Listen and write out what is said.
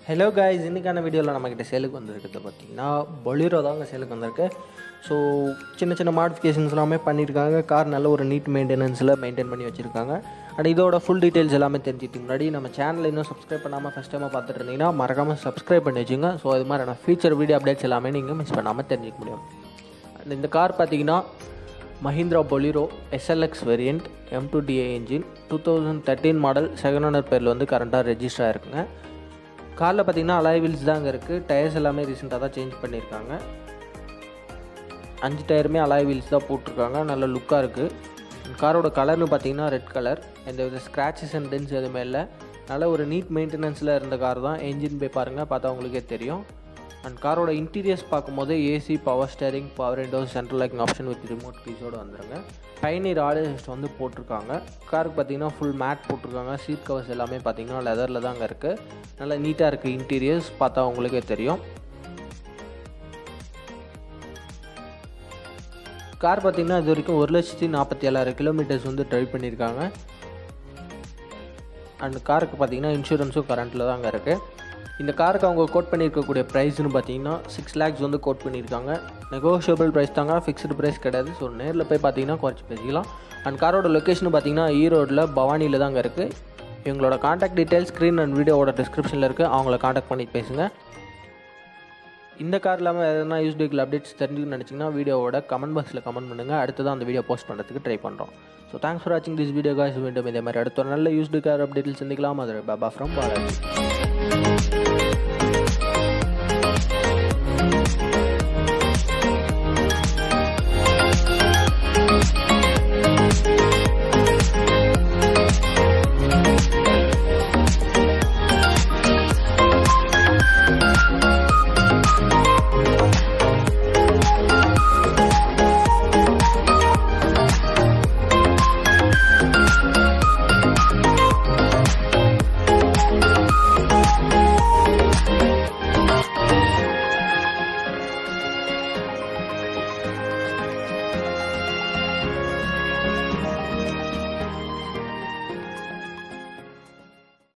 hello guys இன்றைக்கான வீடியோவில் நம்மக்கிட்ட சேலுக்கு வந்திருக்கிறது பார்த்தீங்கன்னா பொலிரோ தாங்க சேலுக்கு வந்திருக்கு ஸோ சின்ன சின்ன மாடிஃபிகேஷன்ஸ் எல்லாமே பண்ணியிருக்காங்க கார் நல்ல ஒரு நீட் மெயின்டெனன்ஸில் மெயின்டைன் பண்ணி வச்சுருக்காங்க அண்ட் இதோட ஃபுல் டீட்டெயில்ஸ் எல்லாமே தெரிஞ்சுட்டு முன்னாடி நம்ம சேனலை இன்னும் சப்ஸ்கிரைப் பண்ணாமல் ஃபஸ்ட் டைமாக பார்த்துட்டு இருந்தீங்கன்னா மறக்காமல் சப்ஸ்கிரைப் பண்ணி வச்சுங்க ஸோ இது மாதிரியான ஃபியூச்சர் வீடியோ அப்டேட்ஸ் எல்லாமே நீங்கள் மிஸ் பண்ணாமல் தெரிஞ்சுக்க முடியும் And இந்த கார் பார்த்தீங்கன்னா Mahindra Bolero SLX variant M two DA engine two thousand thirteen model second owner பேரில் வந்து கரண்ட்டாக ரெஜிஸ்டர் ஆயிருக்குங்க காரில் பார்த்தீங்கன்னா அலாய் வீல்ஸ் தாங்க இருக்குது டயர்ஸ் எல்லாமே ரீசெண்டாக தான் சேஞ்ச் பண்ணியிருக்காங்க அஞ்சு டயருமே அலாய் வீல்ஸ் தான் போட்டிருக்காங்க நல்ல லுக்காக இருக்குது காரோட கலர்னு பார்த்தீங்கன்னா ரெட் கலர் எந்த வித ஸ்க்ராச்சஸ் அண்ட் டென்ஸ் எதுவுமே இல்லை நல்ல ஒரு நீட் மெயின்டெனன்ஸில் இருந்த கார் தான் என்ஜின் போய் பாருங்கள் பார்த்தா உங்களுக்கே தெரியும் அண்ட் காரோட இன்டீரியர்ஸ் பார்க்கும்போது AC power steering power windows central locking option with remote கீஸோடு வந்துருங்க பைனீர் ஆடியன்ஸ் வந்து போட்டிருக்காங்க காருக்கு பார்த்தீங்கன்னா ஃபுல் மேட் போட்டிருக்காங்க சீட் கவர்ஸ் எல்லாமே பார்த்தீங்கன்னா லெதரில் தாங்க இருக்குது நல்லா நீட்டாக இருக்குது இன்டீரியர்ஸ் பார்த்தா உங்களுக்கே தெரியும் கார் பார்த்தீங்கன்னா இது வரைக்கும் ஒரு லட்சத்தி நாற்பத்தி ஏழாயிரம் கிலோமீட்டர்ஸ் வந்து ட்ரைவ் பண்ணியிருக்காங்க அண்ட் காருக்கு பார்த்தீங்கன்னா இன்சூரன்ஸும் கரண்ட்டில் தாங்க இருக்குது இந்த காருக்கு அவங்க கோட் பண்ணியிருக்கக்கூடிய ப்ரைஸ்னு பார்த்தீங்கன்னா சிக்ஸ் லேக்ஸ் வந்து கோட் பண்ணியிருக்காங்க நெகோஷியபிள் ப்ரைஸ் தாங்க ஃபிக்ஸ்டு ப்ரைஸ் கிடையாது ஸோ நேரில் போய் பார்த்தீங்கன்னா குறைச்சி பேசிக்கலாம் அண்ட் காரோட லொக்கேஷன் பார்த்தீங்கன்னா ஈரோடில் பவானியில் தாங்க இருக்குது இவங்களோட காண்டாக்ட் டீட்டெயில்ஸ் ஸ்க்ரீன் அண்ட் வீடியோவோட டிஸ்கிரிப்ஷனில் இருக்குது அவங்கள காண்டாக்ட் பண்ணி பேசுங்க இந்த கார் இல்லாமல் எதனா யூஸ் வெஹிக்கிள் அப்டேட்ஸ் தெரிஞ்சுக்கணும்னு நினச்சிங்கன்னா வீடியோவோட கமெண்ட் பாக்ஸில் கமெண்ட் பண்ணுங்கள் அடுத்து தான் அந்த வீடியோ போஸ்ட் பண்ணுறதுக்கு ட்ரை பண்ணுறோம் ஸோ தேங்க்ஸ் ஃபார் வாட்சிங் திஸ் வீடியோ காய்ஸ் மீண்டும் இதே மாதிரி அடுத்த ஒரு நல்ல யூஸ்டு கார் அப்டேட்டில் சந்திக்கலாம் அது பாபா ஃப்ரம் பாலாஜி